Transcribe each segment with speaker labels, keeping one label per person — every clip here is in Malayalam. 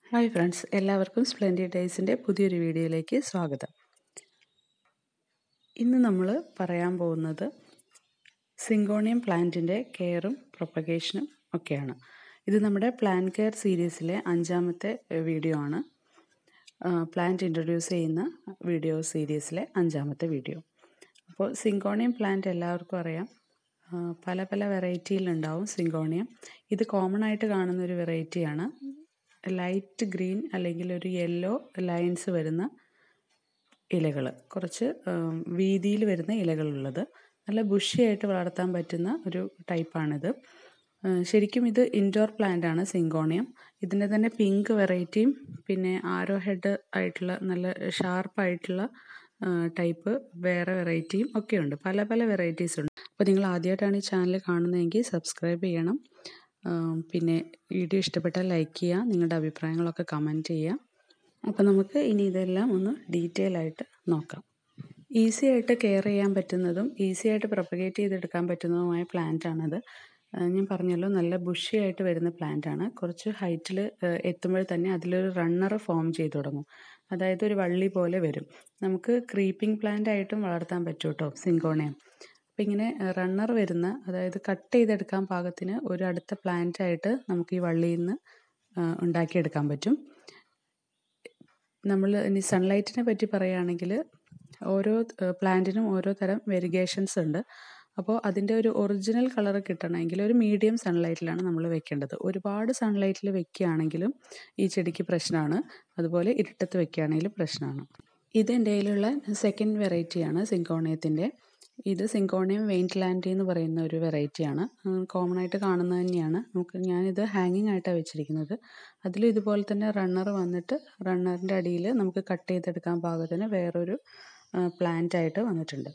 Speaker 1: ഹായ് ഫ്രണ്ട്സ് എല്ലാവർക്കും സ്പ്ലെൻഡി ഡേയ്സിൻ്റെ പുതിയൊരു വീഡിയോയിലേക്ക് സ്വാഗതം ഇന്ന് നമ്മൾ പറയാൻ പോകുന്നത് സിങ്കോണിയം പ്ലാന്റിൻ്റെ കെയറും പ്രൊപ്പഗേഷനും ഒക്കെയാണ് ഇത് നമ്മുടെ പ്ലാൻ കെയർ സീരീസിലെ അഞ്ചാമത്തെ വീഡിയോ ആണ് പ്ലാന്റ് ഇൻട്രൊഡ്യൂസ് ചെയ്യുന്ന വീഡിയോ സീരീസിലെ അഞ്ചാമത്തെ വീഡിയോ അപ്പോൾ സിങ്കോണിയം പ്ലാന്റ് എല്ലാവർക്കും അറിയാം പല പല വെറൈറ്റിയിലുണ്ടാവും സിങ്കോണിയം ഇത് കോമൺ ആയിട്ട് കാണുന്ന ഒരു വെറൈറ്റിയാണ് ലൈറ്റ് ഗ്രീൻ അല്ലെങ്കിൽ ഒരു യെല്ലോ ലൈൻസ് വരുന്ന ഇലകൾ കുറച്ച് വീതിയിൽ വരുന്ന ഇലകളുള്ളത് നല്ല ബുഷിയായിട്ട് വളർത്താൻ പറ്റുന്ന ഒരു ടൈപ്പാണിത് ശരിക്കും ഇത് ഇൻഡോർ പ്ലാന്റ് ആണ് സിങ്കോണിയം ഇതിൻ്റെ തന്നെ പിങ്ക് വെറൈറ്റിയും പിന്നെ ആരോ ഹെഡ് ആയിട്ടുള്ള നല്ല ഷാർപ്പായിട്ടുള്ള ടൈപ്പ് വേറെ വെറൈറ്റിയും ഒക്കെ ഉണ്ട് പല പല വെറൈറ്റീസ് ഉണ്ട് അപ്പോൾ നിങ്ങൾ ആദ്യമായിട്ടാണ് ഈ ചാനൽ കാണുന്നതെങ്കിൽ സബ്സ്ക്രൈബ് ചെയ്യണം പിന്നെ വീഡിയോ ഇഷ്ടപ്പെട്ടാൽ ലൈക്ക് ചെയ്യുക നിങ്ങളുടെ അഭിപ്രായങ്ങളൊക്കെ കമൻറ്റ് ചെയ്യുക അപ്പോൾ നമുക്ക് ഇനി ഇതെല്ലാം ഒന്ന് ഡീറ്റെയിൽ ആയിട്ട് നോക്കാം ഈസി ആയിട്ട് കെയർ ചെയ്യാൻ പറ്റുന്നതും ഈസി ആയിട്ട് പ്രൊപ്പഗേറ്റ് ചെയ്തെടുക്കാൻ പറ്റുന്നതുമായ പ്ലാന്റ് ആണത് ഞാൻ പറഞ്ഞല്ലോ നല്ല ബുഷി ആയിട്ട് വരുന്ന പ്ലാന്റ് ആണ് കുറച്ച് ഹൈറ്റിൽ എത്തുമ്പോൾ തന്നെ അതിലൊരു റണ്ണർ ഫോം ചെയ്തു തുടങ്ങും അതായത് ഒരു വള്ളി പോലെ വരും നമുക്ക് ക്രീപ്പിംഗ് പ്ലാന്റ് ആയിട്ടും വളർത്താൻ പറ്റും കേട്ടോ സിങ്കോണയം അപ്പം ഇങ്ങനെ റണ്ണർ വരുന്ന അതായത് കട്ട് ചെയ്തെടുക്കാൻ പാകത്തിന് ഒരു അടുത്ത പ്ലാന്റ് ആയിട്ട് നമുക്ക് ഈ വള്ളിയിൽ നിന്ന് ഉണ്ടാക്കിയെടുക്കാൻ പറ്റും നമ്മൾ ഇനി സൺലൈറ്റിനെ പറ്റി പറയുകയാണെങ്കിൽ ഓരോ പ്ലാന്റിനും ഓരോ തരം വെരിഗേഷൻസ് ഉണ്ട് അപ്പോൾ അതിൻ്റെ ഒരു ഒറിജിനൽ കളർ കിട്ടണമെങ്കിൽ ഒരു മീഡിയം സൺലൈറ്റിലാണ് നമ്മൾ വെക്കേണ്ടത് ഒരുപാട് സൺലൈറ്റിൽ വെക്കുകയാണെങ്കിലും ഈ ചെടിക്ക് പ്രശ്നമാണ് അതുപോലെ ഇരുട്ടത്ത് വെക്കുകയാണെങ്കിലും പ്രശ്നമാണ് ഇത് എൻ്റെ കയ്യിലുള്ള സെക്കൻഡ് വെറൈറ്റിയാണ് സിങ്കോണിയത്തിൻ്റെ ഇത് സിങ്കോണിയം വെയിൻറ്റ് ലാൻഡി എന്ന് പറയുന്ന ഒരു വെറൈറ്റിയാണ് കോമൺ ആയിട്ട് കാണുന്നത് തന്നെയാണ് നമുക്ക് ഞാനിത് ഹാങ്ങിങ് ആയിട്ടാണ് വെച്ചിരിക്കുന്നത് അതിലും ഇതുപോലെ തന്നെ റണ്ണർ വന്നിട്ട് റണ്ണറിൻ്റെ അടിയിൽ നമുക്ക് കട്ട് ചെയ്തെടുക്കാൻ പാകത്തിന് വേറൊരു പ്ലാന്റ് ആയിട്ട് വന്നിട്ടുണ്ട്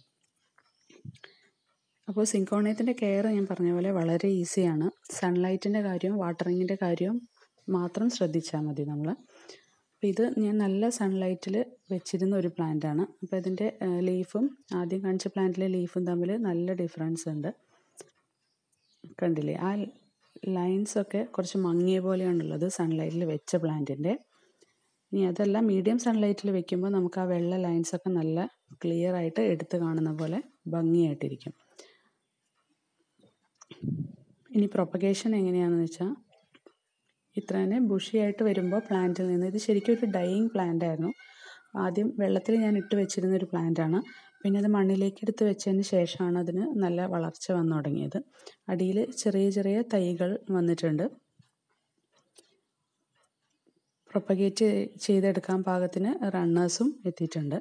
Speaker 1: അപ്പോൾ സിങ്കോണിയത്തിൻ്റെ കെയർ ഞാൻ പറഞ്ഞ പോലെ വളരെ ഈസിയാണ് സൺലൈറ്റിൻ്റെ കാര്യവും വാട്ടറിങ്ങിൻ്റെ കാര്യവും മാത്രം ശ്രദ്ധിച്ചാൽ മതി നമ്മൾ അപ്പോൾ ഇത് ഞാൻ നല്ല സൺലൈറ്റിൽ വെച്ചിരുന്ന ഒരു പ്ലാന്റാണ് അപ്പോൾ ഇതിൻ്റെ ലീഫും ആദ്യം കാണിച്ച പ്ലാന്റിലെ ലീഫും തമ്മിൽ നല്ല ഡിഫറൻസ് ഉണ്ട് കണ്ടില്ലേ ആ ലൈൻസൊക്കെ കുറച്ച് മങ്ങിയ പോലെയാണുള്ളത് സൺലൈറ്റിൽ വെച്ച പ്ലാന്റിൻ്റെ ഇനി അതെല്ലാം മീഡിയം സൺലൈറ്റിൽ വെക്കുമ്പോൾ നമുക്ക് ആ വെള്ള ലൈൻസൊക്കെ നല്ല ക്ലിയർ ആയിട്ട് എടുത്ത് കാണുന്ന പോലെ ഭംഗിയായിട്ടിരിക്കും ഇനി പ്രൊപ്പഗേഷൻ എങ്ങനെയാണെന്ന് വെച്ചാൽ ഇത്ര തന്നെ ബുഷിയായിട്ട് വരുമ്പോൾ പ്ലാന്റിൽ നിന്ന് ഇത് ശരിക്കും ഒരു ഡൈയിങ് പ്ലാന്റ് ആയിരുന്നു ആദ്യം വെള്ളത്തിൽ ഞാൻ ഇട്ട് വെച്ചിരുന്ന ഒരു പ്ലാന്റ് ആണ് പിന്നെ അത് മണ്ണിലേക്ക് എടുത്ത് വെച്ചതിന് ശേഷമാണ് അതിന് നല്ല വളർച്ച വന്നു തുടങ്ങിയത് അടിയിൽ ചെറിയ ചെറിയ തൈകൾ വന്നിട്ടുണ്ട് പ്രൊപ്പഗേറ്റ് ചെയ്തെടുക്കാൻ പാകത്തിന് റണ്ണേഴ്സും എത്തിയിട്ടുണ്ട്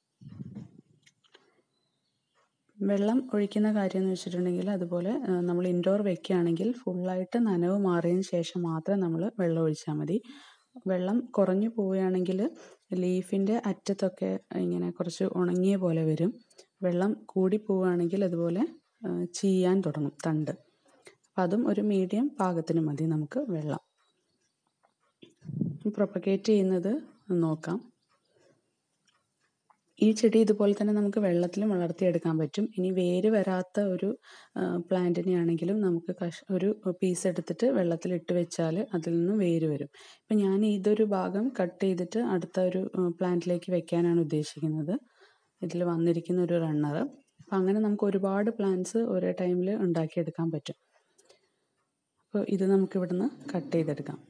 Speaker 1: വെള്ളം ഒഴിക്കുന്ന കാര്യം എന്ന് വെച്ചിട്ടുണ്ടെങ്കിൽ അതുപോലെ നമ്മൾ ഇൻഡോർ വെക്കുകയാണെങ്കിൽ ഫുള്ളായിട്ട് നനവ് മാറിയതിന് ശേഷം മാത്രം നമ്മൾ വെള്ളം ഒഴിച്ചാൽ മതി വെള്ളം കുറഞ്ഞു പോവുകയാണെങ്കിൽ ലീഫിൻ്റെ അറ്റത്തൊക്കെ ഇങ്ങനെ കുറച്ച് ഉണങ്ങിയ പോലെ വരും വെള്ളം കൂടി പോവുകയാണെങ്കിൽ അതുപോലെ ചീയാൻ തുടങ്ങും തണ്ട് അപ്പം അതും ഒരു മീഡിയം പാകത്തിന് മതി നമുക്ക് വെള്ളം പ്രൊപ്പഗേറ്റ് ചെയ്യുന്നത് നോക്കാം ഈ ചെടി ഇതുപോലെ തന്നെ നമുക്ക് വെള്ളത്തിലും വളർത്തിയെടുക്കാൻ പറ്റും ഇനി വേര് വരാത്ത ഒരു പ്ലാന്റിനെ ആണെങ്കിലും നമുക്ക് കഷ് ഒരു പീസ് എടുത്തിട്ട് വെള്ളത്തിൽ ഇട്ട് വെച്ചാൽ അതിൽ നിന്ന് വേര് വരും ഇപ്പം ഞാൻ ഇതൊരു ഭാഗം കട്ട് ചെയ്തിട്ട് അടുത്ത ഒരു പ്ലാന്റിലേക്ക് വെക്കാനാണ് ഉദ്ദേശിക്കുന്നത് ഇതിൽ വന്നിരിക്കുന്ന ഒരു റണ്ണർ അപ്പം അങ്ങനെ നമുക്ക് ഒരുപാട് പ്ലാന്റ്സ് ഒരേ ടൈമിൽ ഉണ്ടാക്കിയെടുക്കാൻ പറ്റും അപ്പോൾ ഇത് നമുക്ക് ഇവിടുന്ന് കട്ട് ചെയ്തെടുക്കാം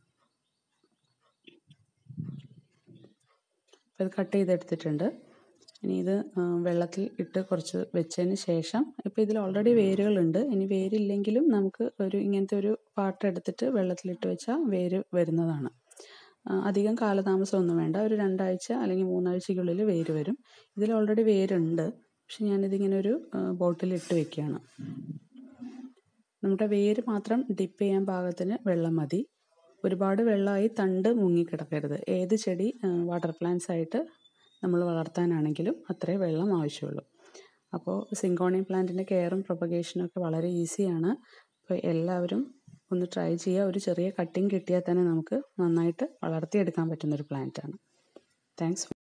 Speaker 1: അപ്പോൾ ഇത് കട്ട് ചെയ്തെടുത്തിട്ടുണ്ട് ഇനി ഇത് വെള്ളത്തിൽ ഇട്ട് കുറച്ച് വെച്ചതിന് ശേഷം ഇപ്പോൾ ഇതിൽ ഓൾറെഡി വേരുകളുണ്ട് ഇനി വേരില്ലെങ്കിലും നമുക്ക് ഒരു ഇങ്ങനത്തെ ഒരു പാട്ട് എടുത്തിട്ട് വെള്ളത്തിലിട്ട് വെച്ചാൽ വേര് വരുന്നതാണ് അധികം കാലതാമസമൊന്നും വേണ്ട ഒരു രണ്ടാഴ്ച അല്ലെങ്കിൽ മൂന്നാഴ്ചയ്ക്കുള്ളിൽ വേര് വരും ഇതിൽ ഓൾറെഡി വേരുണ്ട് പക്ഷെ ഞാനിതിങ്ങനെ ഒരു ബോട്ടിൽ ഇട്ട് വെക്കുകയാണ് നമ്മുടെ വേര് മാത്രം ഡിപ്പ് ചെയ്യാൻ പാകത്തിന് വെള്ളം മതി ഒരുപാട് വെള്ളമായി തണ്ട് മുങ്ങിക്കിടക്കരുത് ഏത് ചെടി വാട്ടർ പ്ലാന്റ്സ് ആയിട്ട് നമ്മൾ വളർത്താനാണെങ്കിലും അത്രേ വെള്ളം ആവശ്യമുള്ളൂ അപ്പോൾ സിങ്കോണിയം പ്ലാന്റിൻ്റെ കെയറും പ്രൊപ്പഗേഷനും ഒക്കെ വളരെ ഈസിയാണ് അപ്പോൾ എല്ലാവരും ഒന്ന് ട്രൈ ചെയ്യുക ഒരു ചെറിയ കട്ടിങ് കിട്ടിയാൽ തന്നെ നമുക്ക് നന്നായിട്ട് വളർത്തിയെടുക്കാൻ പറ്റുന്നൊരു പ്ലാന്റാണ് താങ്ക്സ്